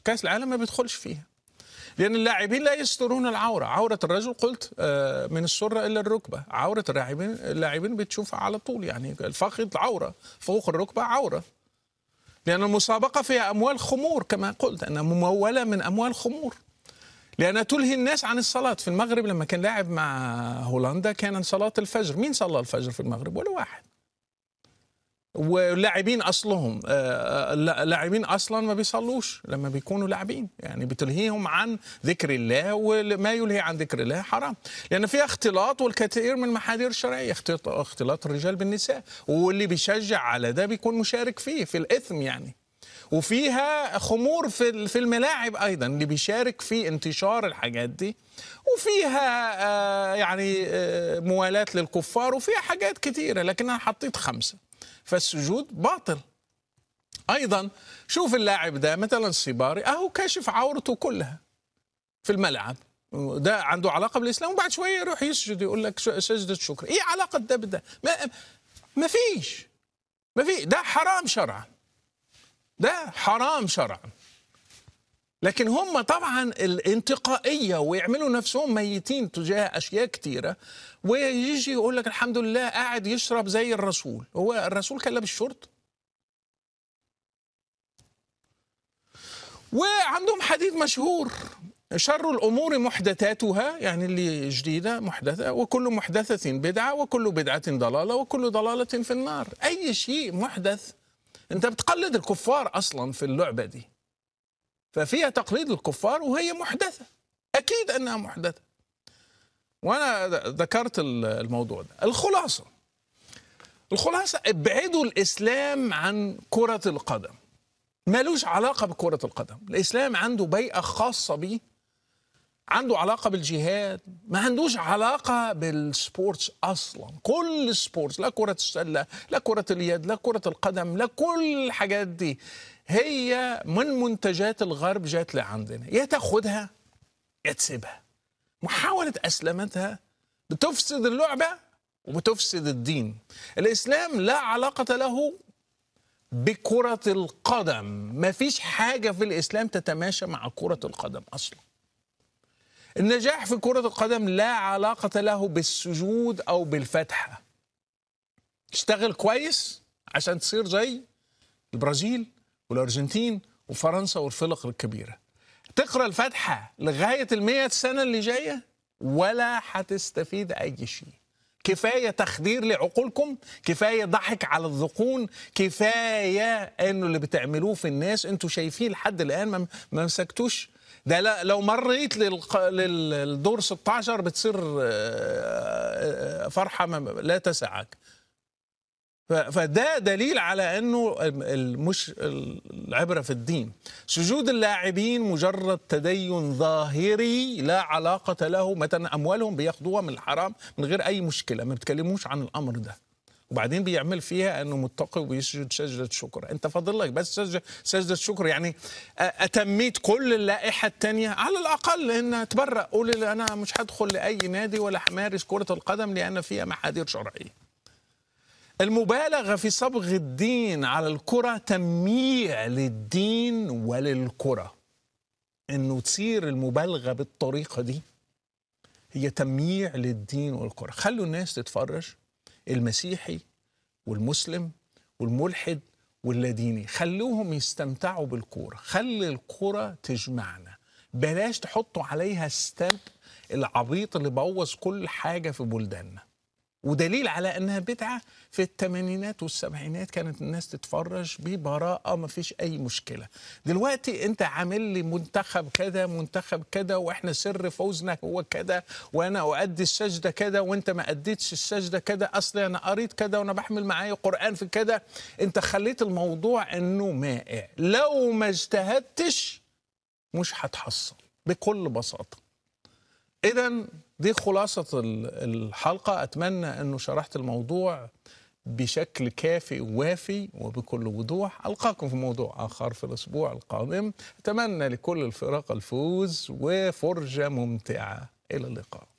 كاس العالم ما بيدخلش فيها لان اللاعبين لا يسترون العوره عوره الرجل قلت آه، من السره الى الركبه عوره اللاعبين اللاعبين بتشوفها على طول يعني الفخذ عوره فوق الركبه عوره لان المسابقه فيها اموال خمور كما قلت انها مموله من اموال خمور لأنها تلهي الناس عن الصلاة في المغرب لما كان لاعب مع هولندا كان صلاة الفجر مين صلى الفجر في المغرب ولا واحد واللاعبين اصلهم آه، آه، اللاعبين اصلا ما بيصلوش لما بيكونوا لاعبين يعني بتلهيهم عن ذكر الله وما يلهي عن ذكر الله حرام لان فيها اختلاط والكثير من المحاذير الشرعيه اختلاط- اختلاط الرجال بالنساء واللي بيشجع على ده بيكون مشارك فيه في الاثم يعني وفيها خمور في ال- في الملاعب ايضا اللي بيشارك في انتشار الحاجات دي وفيها آه، يعني آه، موالاه للكفار وفيها حاجات كثيره لكن انا حطيت خمسه فالسجود باطل ايضا شوف اللاعب ده مثلا الصباري اهو كاشف عورته كلها في الملعب ده عنده علاقه بالاسلام وبعد شويه يروح يسجد يقول لك ش- سجده شكر ايه علاقه ده بده ما, ما فيش ما في ده حرام شرعا ده حرام شرعا لكن هم طبعا الانتقائية ويعملوا نفسهم ميتين تجاه أشياء كتيرة ويجي يقول لك الحمد لله قاعد يشرب زي الرسول هو الرسول كان لابس شورت وعندهم حديث مشهور شر الأمور محدثاتها يعني اللي جديدة محدثة وكل محدثة بدعة وكل بدعة ضلالة وكل ضلالة في النار أي شيء محدث أنت بتقلد الكفار أصلا في اللعبة دي ففيها تقليد الكفار وهي محدثة أكيد أنها محدثة وأنا ذكرت الموضوع ده الخلاصة الخلاصة ابعدوا الإسلام عن كرة القدم مالوش علاقة بكرة القدم الإسلام عنده بيئة خاصة بيه عنده علاقة بالجهاد ما عندوش علاقة بالسبورتس أصلا كل السبورتس لا كرة السلة لا كرة اليد لا كرة القدم لا كل الحاجات دي هي من منتجات الغرب جات لعندنا يا تاخدها يا تسيبها محاولة أسلمتها بتفسد اللعبة وبتفسد الدين الإسلام لا علاقة له بكرة القدم ما فيش حاجة في الإسلام تتماشى مع كرة القدم أصلا النجاح في كرة القدم لا علاقة له بالسجود أو بالفتحة اشتغل كويس عشان تصير زي البرازيل والأرجنتين وفرنسا والفرق الكبيرة تقرأ الفاتحة لغاية المية سنة اللي جاية ولا هتستفيد أي شيء كفايه تخدير لعقولكم كفايه ضحك على الذقون كفايه انه اللي بتعملوه في الناس انتوا شايفين لحد الان ما ما مسكتوش ده لا لو مريت للق... للدور 16 بتصير آه، آه، فرحه ما- لا تسعك ف- فده دليل على انه المش العبره في الدين سجود اللاعبين مجرد تدين ظاهري لا علاقه له مثلا اموالهم بياخدوها من الحرام من غير اي مشكله ما بيتكلموش عن الامر ده وبعدين بيعمل فيها انه متقي وبيسجد سجده شكر انت فاضل لك بس سجده سجده شكر يعني أ- اتميت كل اللائحه الثانيه على الاقل ان تبرأ قول لي انا مش هدخل لاي نادي ولا همارس كره القدم لان فيها محاذير شرعيه المبالغة في صبغ الدين على الكرة تمييع للدين وللكرة انه تصير المبالغة بالطريقة دي هي تمييع للدين والكرة خلوا الناس تتفرج المسيحي والمسلم والملحد واللاديني خلوهم يستمتعوا بالكورة خلي الكرة تجمعنا بلاش تحطوا عليها ستامب العبيط اللي بوظ كل حاجة في بلداننا ودليل على انها بدعه في الثمانينات والسبعينات كانت الناس تتفرج ببراءه ما فيش اي مشكله دلوقتي انت عامل لي منتخب كذا منتخب كذا واحنا سر فوزنا هو كذا وانا اؤدي السجده كذا وانت ما اديتش السجده كذا اصلي انا قريت كذا وانا بحمل معايا قران في كذا انت خليت الموضوع انه مائع لو ما اجتهدتش مش هتحصل بكل بساطه اذا دي خلاصه ال- الحلقه اتمنى انه شرحت الموضوع بشكل كافي ووافي وبكل وضوح القاكم في موضوع اخر في الاسبوع القادم اتمنى لكل الفرق الفوز وفرجه ممتعه الى اللقاء